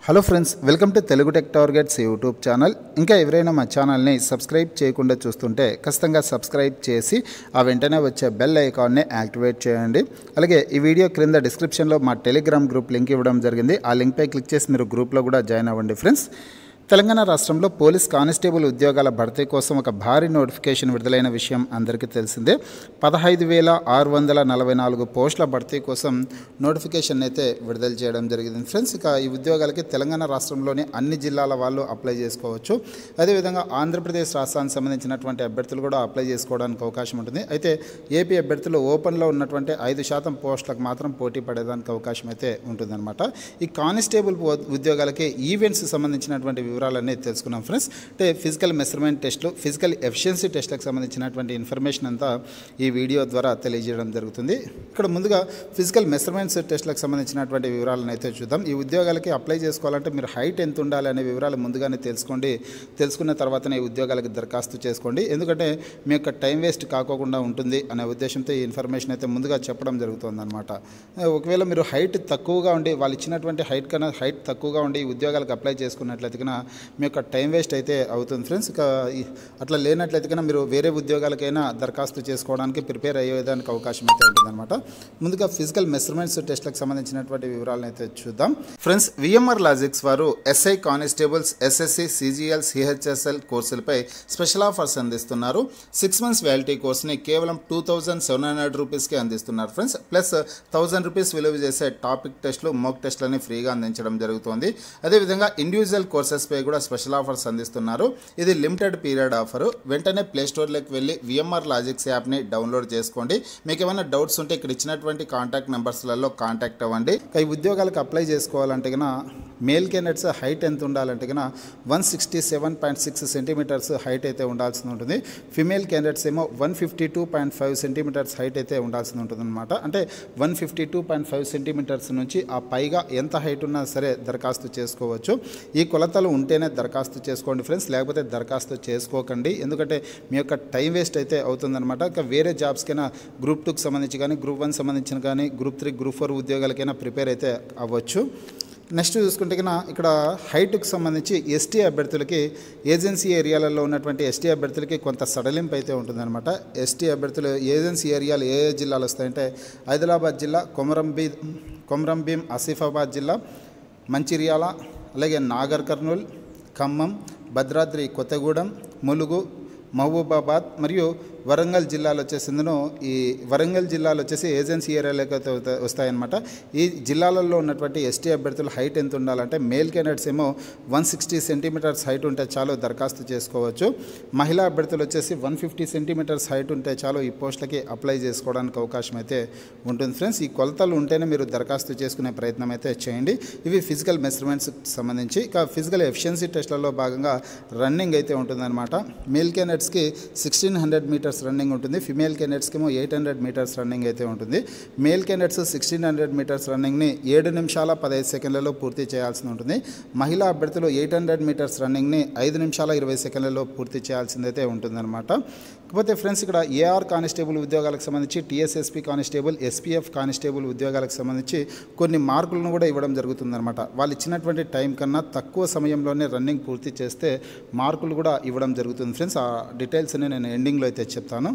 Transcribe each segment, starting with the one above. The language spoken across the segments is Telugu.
hello friends welcome to Telugu tech targets YouTube channel ఇంకా ఎవరైనా మా ఛానల్ని సబ్స్క్రైబ్ చేయకుండా చూస్తుంటే ఖచ్చితంగా సబ్స్క్రైబ్ చేసి ఆ వెంటనే వచ్చే బెల్ ఐకాన్ని యాక్టివేట్ చేయండి అలాగే ఈ వీడియో క్రింద డిస్క్రిప్షన్లో మా టెలిగ్రామ్ గ్రూప్ లింక్ ఇవ్వడం జరిగింది ఆ లింక్పై క్లిక్ చేసి మీరు గ్రూప్లో కూడా జాయిన్ అవ్వండి ఫ్రెండ్స్ తెలంగాణ రాష్ట్రంలో పోలీస్ కానిస్టేబుల్ ఉద్యోగాల భర్తీ కోసం ఒక భారీ నోటిఫికేషన్ విడుదలైన విషయం అందరికీ తెలిసిందే పదహైదు వేల ఆరు వందల నలభై నాలుగు పోస్టుల భర్తీ కోసం నోటిఫికేషన్ అయితే విడుదల చేయడం జరిగింది ఫ్రెండ్స్ ఇక ఈ ఉద్యోగాలకి తెలంగాణ రాష్ట్రంలోని అన్ని జిల్లాల వాళ్ళు అప్లై చేసుకోవచ్చు అదేవిధంగా ఆంధ్రప్రదేశ్ రాష్ట్రానికి సంబంధించినటువంటి అభ్యర్థులు కూడా అప్లై చేసుకోవడానికి అవకాశం ఉంటుంది అయితే ఏపీ అభ్యర్థులు ఓపెన్లో ఉన్నటువంటి ఐదు శాతం పోస్టులకు మాత్రం పోటీ పడేదానికి అవకాశం అయితే ఉంటుందన్నమాట ఈ కానిస్టేబుల్ పో- ఉద్యోగాలకి ఈవెంట్స్ సంబంధించినటువంటి వివరాలన్నీ తెలుసుకున్నాం ఫ్రెండ్స్ అంటే ఫిజికల్ మెజర్మెంట్ టెస్ట్లు ఫిజికల్ ఎఫిషియన్సీ టెస్ట్లకు సంబంధించినటువంటి ఇన్ఫర్మేషన్ అంతా ఈ వీడియో ద్వారా తెలియజేయడం జరుగుతుంది ఇక్కడ ముందుగా ఫిజికల్ మెజర్మెంట్స్ టెస్ట్లకు సంబంధించినటువంటి వివరాలను అయితే చూద్దాం ఈ ఉద్యోగాలకి అప్లై చేసుకోవాలంటే మీరు హైట్ ఎంత ఉండాలి అనే వివరాలు ముందుగానే తెలుసుకోండి తెలుసుకున్న తర్వాతనే ఈ ఉద్యోగాలకి దరఖాస్తు చేసుకోండి ఎందుకంటే మీ యొక్క టైం వేస్ట్ కాకోకుండా ఉంటుంది అనే ఉద్దేశంతో ఈ ఇన్ఫర్మేషన్ అయితే ముందుగా చెప్పడం జరుగుతుంది అనమాట ఒకవేళ మీరు హైట్ తక్కువగా ఉండి వాళ్ళు ఇచ్చినటువంటి హైట్ కన్నా హైట్ తక్కువగా ఉండి ఈ ఉద్యోగాలకు అప్లై చేసుకున్నట్లయితే కన్నా మీ యొక్క టైం వేస్ట్ అయితే అవుతుంది ఫ్రెండ్స్ ఇక ఈ- అట్లా లేనట్లయితే కన్నా మీరు వేరే ఉద్యోగాలకైనా దరఖాస్తు చేసుకోవడానికి ప్రిపేర్ అయ్యేదానికి అవకాశం అయితే ఉంటుందన్నమాట ముందుగా ఫిజికల్ మెజర్మెంట్స్ టెస్ట్లకు సంబంధించినటువంటి వివరాలను అయితే చూద్దాం ఫ్రెండ్స్ విఎంఆర్ లాజిక్స్ వారు SI constables SSC CGL CHSL కోర్సులపై స్పెషల్ ఆఫర్స్ అందిస్తున్నారు సిక్స్ మంత్స్ వ్యాలిటీ కోర్స్ని కేవలం టూ థౌజండ్ సెవెన్ హండ్రెడ్ రూపీస్కి అందిస్తున్నారు ఫ్రెండ్స్ ప్లస్ థౌజండ్ రూపీస్ విలువ చేసే టాపిక్ టెస్ట్లు మోక్ టెస్ట్లని ఫ్రీగా అందించడం జరుగుతోంది అదేవిధంగా ఇండివిజువల్ కోర్సెస్పై కూడా స్పెషల్ ఆఫర్స్ అందిస్తున్నారు ఇది లిమిటెడ్ పీరియడ్ ఆఫర్ వెంటనే ప్లే స్టోర్లోకి వెళ్ళి విఎంఆర్ లాజిక్స్ యాప్ని డౌన్లోడ్ చేసుకోండి మీకు ఏమైనా డౌట్స్ ఉంటే ఇక్కడ ఇచ్చినటువంటి కాంటాక్ట్ నెంబర్స్లలో కాంటాక్ట్ అవ్వండి ఇక ఈ ఉద్యోగాలకు అప్లై చేసుకోవాలంటే కన్నా మేల్ క్యాండిడేట్స్ హైట్ ఎంత ఉండాలంటే కన్నా one sixty seven point six centimetres height అయితే ఉండాల్సి ఉంటుంది ఫిమేల్ క్యాండిడేట్స్ ఏమో one fifty two point five centimetres height అయితే ఉండాల్సి ఉంటుంది అనమాట అంటే one fifty two point five centimetres నుంచి ఆ పైగా ఎంత హైట్ ఉన్నా సరే దరఖాస్తు చేసుకోవచ్చు ఈ కొలతలు ఉంటేనే దరఖాస్తు చేసుకోండి ఫ్రెండ్స్ లేకపోతే దరఖాస్తు చేసుకోకండి ఎందుకంటే మీ యొక్క టైం వేస్ట్ అయితే అవుతుందన్నమాట ఇంకా వేరే జాబ్స్కైనా గ్రూప్ టూకి సంబంధించి కానీ గ్రూప్ వన్ సంబంధించిన కానీ గ్రూప్ త్రీ గ్రూప్ ఫోర్ ఉద్యోగాలకైనా ప్రిపేర్ అయితే అవ్వచ్చు నెక్స్ట్ చూసుకుంటే కన్నా ఇక్కడ హైట్కి సంబంధించి ఎస్టీ అభ్యర్థులకి ఏజెన్సీ ఏరియాలలో ఉన్నటువంటి ఎస్టీ అభ్యర్థులకి కొంత సడలింపు అయితే ఉంటుందన్నమాట ఎస్టీ అభ్యర్థులు ఏజెన్సీ ఏరియాలు ఏ ఏ జిల్లాలు వస్తాయంటే హైదరాబాద్ జిల్లా కొమరంబీ కొమరంభీం ఆసిఫాబాద్ జిల్లా మంచిర్యాల అలాగే నాగర్ కర్నూల్ ఖమ్మం భద్రాద్రి కొత్తగూడెం ములుగు మహబూబాబాద్ మరియు వరంగల్ జిల్లాలో వచ్చేసి ఇందులో ఈ వరంగల్ జిల్లాలో వచ్చేసి ఏజెన్సీ ఏరియాలోకి అయితే వస్తా- వస్తాయన్నమాట ఈ జిల్లాలలో ఉన్నటువంటి ఎస్టీ అభ్యర్థుల హైట్ ఎంత ఉండాలంటే మేల్ క్యాండిడేట్స్ ఏమో వన్ సిక్స్టీ సెంటీమీటర్స్ హైట్ ఉంటే చాలు దరఖాస్తు చేసుకోవచ్చు మహిళా అభ్యర్థులు వచ్చేసి వన్ ఫిఫ్టీ సెంటీమీటర్స్ హైట్ ఉంటే చాలు ఈ పోస్టులకి అప్లై చేసుకోవడానికి అవకాశం అయితే ఉంటుంది ఫ్రెండ్స్ ఈ కొలతలు ఉంటేనే మీరు దరఖాస్తు చేసుకునే ప్రయత్నం అయితే చేయండి ఇవి ఫిజికల్ మెజర్మెంట్స్ సంబంధించి ఇక ఫిజికల్ ఎఫిషియన్సీ టెస్ట్లలో భాగంగా రన్నింగ్ అయితే ఉంటుందన్నమాట మేల్ క్యాండిడేట్స్కి సిక్స్టీన్ హండ్రెడ్ మీటర్స్ రన్నింగ్ ఉంటుంది ఫిమేల్ క్యాండిడేట్స్కి ఏమో ఎయిట్ హండ్రెడ్ మీటర్స్ రన్నింగ్ అయితే ఉంటుంది male candidates sixteen hundred metres రన్నింగ్ని ఏడు నిమిషాల పదహైదు సెకండ్లలో పూర్తి చేయాల్సి ఉంటుంది మహిళా అభ్యర్థులు ఎయిట్ హండ్రెడ్ మీటర్స్ రన్నింగ్ని ఐదు నిమిషాల ఇరవై సెకండ్లలో పూర్తి చేయాల్సిందైతే ఉంటుందన్నమాట కాకపోతే ఫ్రెండ్స్ ఇక్కడ ఏఆర్ కానిస్టేబుల్ ఉద్యోగాలకు సంబంధించి టీఎస్ఎస్పీ కానిస్టేబుల్ ఎస్పీఎఫ్ కానిస్టేబుల్ ఉద్యోగాలకు సంబంధించి కొన్ని మార్కులను కూడా ఇవ్వడం జరుగుతుందన్నమాట వాళ్ళు ఇచ్చినటువంటి టైం కన్నా తక్కువ సమయంలోనే రన్నింగ్ పూర్తి చేస్తే మార్కులు కూడా ఇవ్వడం జరుగుతుంది ఫ్రెండ్స్ ఆ డీటెయిల్స్ అన్ని నేను ఎండింగ్లో అయితే చెప్తాను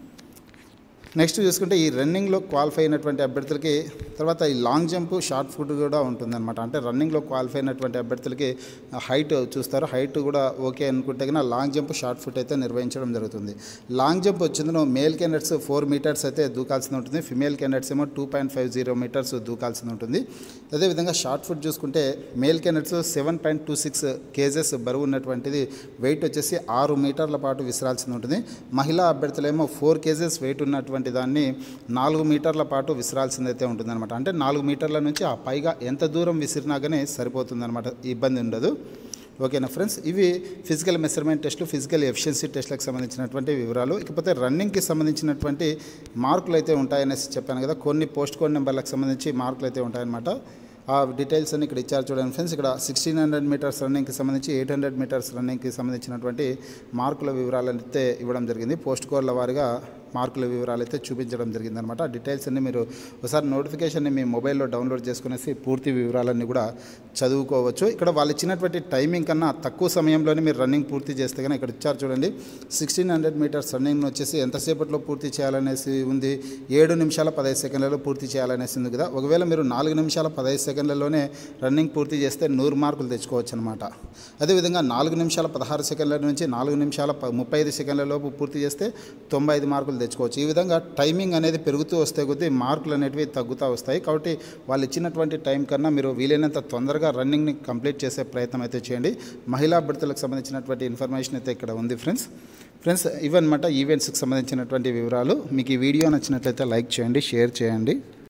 నెక్స్ట్ చూసుకుంటే ఈ రన్నింగ్లో క్వాలిఫై అయినటువంటి అభ్యర్థులకి తర్వాత ఈ లాంగ్ జంప్ షార్ట్ ఫుట్ కూడా ఉంటుందన్నమాట అంటే రన్నింగ్లో క్వాలిఫై అయినటువంటి అభ్యర్థులకి హైట్ చూస్తారు హైట్ కూడా ఓకే అనుకుంటే కన్నా లాంగ్ జంప్ షార్ట్ ఫుట్ అయితే నిర్వహించడం జరుగుతుంది లాంగ్ జంప్ వచ్చిందో మేల్ క్యాండిడేట్స్ ఫోర్ మీటర్స్ అయితే దూకాల్సి ఉంటుంది ఫిమేల్ క్యాండిడేట్స్ ఏమో two point five zero metres దూకాల్సి ఉంటుంది అదేవిధంగా షార్ట్ ఫుట్ చూసుకుంటే male candidates seven point two six KGs బరువు ఉన్నటువంటిది వెయిట్ వచ్చేసి ఆరు మీటర్ల పాటు విసిరాల్సి ఉంటుంది మహిళా అభ్యర్థులేమో ఫోర్ కేజెస్ వెయిట్ ఉన్నటువంటి దాన్ని నాలుగు మీటర్ల పాటు విసిరాల్సిందైతే ఉంటుందన్నమాట అంటే నాలుగు మీటర్ల నుంచి ఆ పైగా ఎంత దూరం విసిరినా కానీ సరిపోతుందన్నమాట ఇబ్బంది ఉండదు ఓకేనా ఫ్రెండ్స్ ఇవి ఫిజికల్ మెజర్మెంట్ టెస్ట్లు ఫిజికల్ ఎఫిషియన్సీ టెస్ట్లకు సంబంధించినటువంటి వివరాలు ఇకపోతే రన్నింగ్కి సంబంధించినటువంటి మార్కులు అయితే ఉంటాయనేసి చెప్పాను కదా కొన్ని పోస్ట్ కోడ్ నెంబర్లకు సంబంధించి మార్కులు అయితే ఉంటాయన్నమాట ఆ డీటెయిల్స్ అన్ని ఇక్కడ ఇచ్చారు చూడండి ఫ్రెండ్స్ ఇక్కడ సిక్స్టీన్ హండ్రెడ్ మీటర్స్ రన్నింగ్కి సంబంధించి ఎయిట్ హండ్రెడ్ మీటర్స్ రన్నింగ్కి సంబంధించినటువంటి మార్కుల వివరాలు అయితే ఇవ్వడం జరిగింది పోస్ట్ కోడ్ల వారిగా మార్కుల వివరాలు అయితే చూపించడం జరిగిందనమాట ఆ డీటెయిల్స్ అన్ని మీరు ఒకసారి నోటిఫికేషన్ని మీ మొబైల్లో డౌన్లోడ్ చేసుకునేసి పూర్తి వివరాలన్నీ కూడా చదువుకోవచ్చు ఇక్కడ వాళ్ళు ఇచ్చినటువంటి టైమింగ్ కన్నా తక్కువ సమయంలోనే మీరు రన్నింగ్ పూర్తి చేస్తే కానీ ఇక్కడ ఇచ్చారు చూడండి సిక్స్టీన్ హండ్రెడ్ మీటర్స్ రన్నింగ్ వచ్చేసి ఎంతసేపట్లో పూర్తి చేయాలనేసి ఉంది ఏడు నిమిషాల పదహైదు సెకండ్లలో పూర్తి చేయాలనేసి ఉంది కదా ఒకవేళ మీరు నాలుగు నిమిషాల పదహైదు సెకండ్లలోనే రన్నింగ్ పూర్తి చేస్తే నూరు మార్కులు తెచ్చుకోవచ్చు అనమాట అదేవిధంగా నాలుగు నిమిషాల పదహారు సెకండ్ల నుంచి నాలుగు నిమిషాల ప- ముప్పై ఐదు సెకండ్ల లోపు పూర్తి చేస్తే తొంభై ఐదు మార్కులు తెచ్చుకోవచ్చు ఈ విధంగా టైమింగ్ అనేది పెరుగుతూ వస్తే కొద్దీ మార్కులు అనేటివి తగ్గుతూ వస్తాయి కాబట్టి వాళ్ళు ఇచ్చినటువంటి టైం కన్నా మీరు వీలైనంత తొందరగా రన్నింగ్ని కంప్లీట్ చేసే ప్రయత్నం అయితే చేయండి మహిళా అభ్యర్థులకు సంబంధించినటువంటి ఇన్ఫర్మేషన్ అయితే ఇక్కడ ఉంది ఫ్రెండ్స్ ఫ్రెండ్స్ ఇవన్నమాట ఈవెంట్స్కి సంబంధించినటువంటి వివరాలు మీకు ఈ వీడియో నచ్చినట్లయితే లైక్ చేయండి షేర్ చేయండి